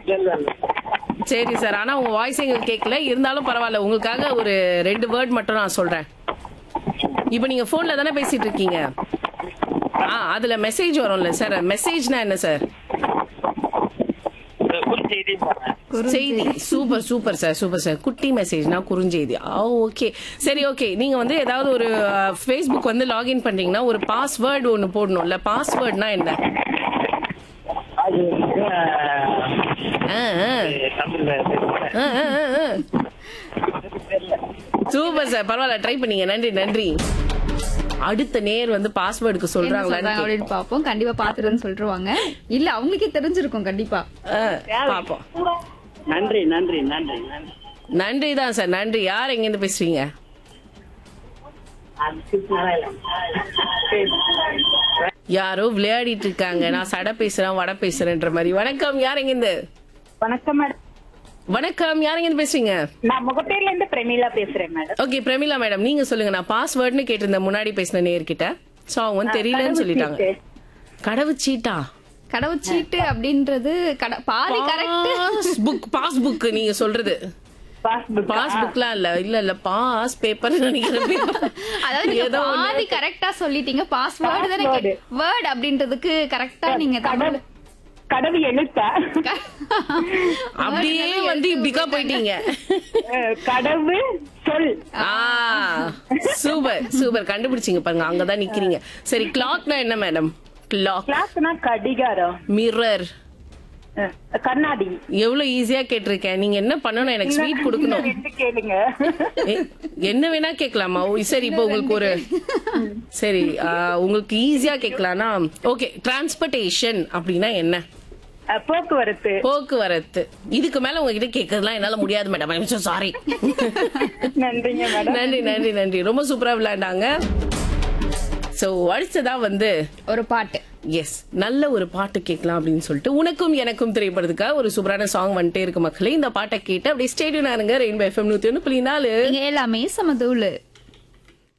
இல்ல இல்ல சரி சார் ஆனா உங்க வாய்ஸ் எங்களுக்கு கேட்கல இருந்தாலும் பரவாயில்ல உங்களுக்காக ஒரு ரெண்டு வேர்ட் மட்டும் நான் சொல்றேன் இப்போ நீங்க போன்ல தானே பேசிட்டு இருக்கீங்க ஆ அதுல மெசேஜ் வரும்ல சார் மெசேஜ்னா என்ன சார் குறுஞ்செய்தி போடுறேன் செய்தி super super sir super sir குட்டி மெசேஜ்னா குறுஞ்செய்தி ஆ ஓகே சரி ஓகே நீங்க வந்து ஏதாவது ஒரு ஃபேஸ்புக் வந்து லாகின் பண்றீங்கன்னா ஒரு பாஸ்வேர்டு ஒன்னு போடணும்ல பாஸ்வேர்ட்னா என்ன அது வந்து ஆ, ஆ. தமிழ்ல பேசுறேன். ஆ, ஆ, ஆ, ஆ. சூப்பர் சார் பரவாயில்ல ட்ரை பண்ணீங்க நன்றி நன்றி அடுத்த நேர் வந்து பாஸ்வேர்டுக்கு என்ன சொல்றாங்களான்னு சொல்றாங்க கேட்போம். அப்படின்னு பாப்போம் கண்டிப்பா பாத்துருன்னு சொல்லிருவாங்க இல்ல அவங்களுக்கே தெரிஞ்சிருக்கும் கண்டிப்பா ஆ, பாப்போம் நன்றி நன்றி நன்றி நன்றி நன்றி தான் சார் நன்றி யார் எங்க இருந்து பேசுறீங்க யாரோ விளையாடிட்டு இருக்காங்க நான் சட பேசுறேன் வட பேசுறேன்ற மாதிரி வணக்கம் யார் எங்க இருந்து வணக்கம் மேடம் வணக்கம் யார் எங்க இருந்து பேசுறீங்க நான் முகப்பேர்ல இருந்து பிரமீளா பேசுறேன் மேடம் ஓகே பிரமிளா மேடம் நீங்க சொல்லுங்க நான் பாஸ்வேர்ட்னு கேட்டிருந்தேன் முன்னாடி பேசின நேர்கிட்ட சோ அவங்க வந்து தெரியலன்னு சொல்லிட்டாங்க கடவுச்சீட்டா கடவுச்சீட்டு அப்படின்றது கட- பாதி கரெக்ட் புக் பாஸ்புக் நீங்க சொல்றது பாஸ்புக் பாஸ்புக்லாம் இல்ல இல்ல இல்ல பாஸ் பேப்பர் நினைக்கிறேன் அதாவது நீங்க ஏதோ ஒண்ணு. பாதி கரெக்டா சொல்லிட்டீங்க பாஸ்வேர்டு தானே Password. வேர்ட் அப்படின்றதுக்கு கரெக்டா நீங்க தமிழ் கடவு கடவு எழுத்தா அப்படியே வந்து இப்படிக்கா போயிட்டீங்க அஹ், கடவு சொல் ஆ சூப்பர் சூப்பர் கண்டுபிடிச்சீங்க பாருங்க அங்கதான் நிக்கிறீங்க சரி கிளாக்னா என்ன மேடம் கிளாக் கிளாஸ்னா கடிகாரம் மிரர் அஹ், கண்ணாடி எவ்வளவு ஈஸியா கேட்டிருக்கேன் நீங்க என்ன பண்ணணும் எனக்கு ஸ்வீட் கொடுக்கணும் இன்னும் ரெண்டு கேளுங்க ஏ, என்ன வேணா கேட்கலாமா ஓ, சரி இப்போ உங்களுக்கு ஒரு சரி ஆ, உங்களுக்கு ஈஸியா கேட்கலாம்னா ஓகே டிரான்ஸ்போர்டேஷன் அப்படின்னா என்ன அஹ், போக்குவரத்து போக்குவரத்து இதுக்கு மேல உங்ககிட்ட கேட்கறதுலாம் என்னால முடியாது மேடம் சாரி நன்றிங்க மேடம் நன்றி நன்றி நன்றி ரொம்ப சூப்பரா விளையாண்டாங்க சோ அடுத்ததா வந்து ஒரு பாட்டு எஸ் நல்ல ஒரு பாட்டு கேட்கலாம் அப்படின்னு சொல்லிட்டு உனக்கும் எனக்கும் திரைப்படத்துக்காக ஒரு சூப்பரான சாங் வந்துட்டே இருக்கு மக்களே இந்த பாட்டை கேட்டு அப்படியே ஸ்டேடியம் இருங்க ரெயின்போ எஃப்எம் நூத்தி ஒண்ணு புள்ளி நாலு இங்க எல்லாமே சமதூளு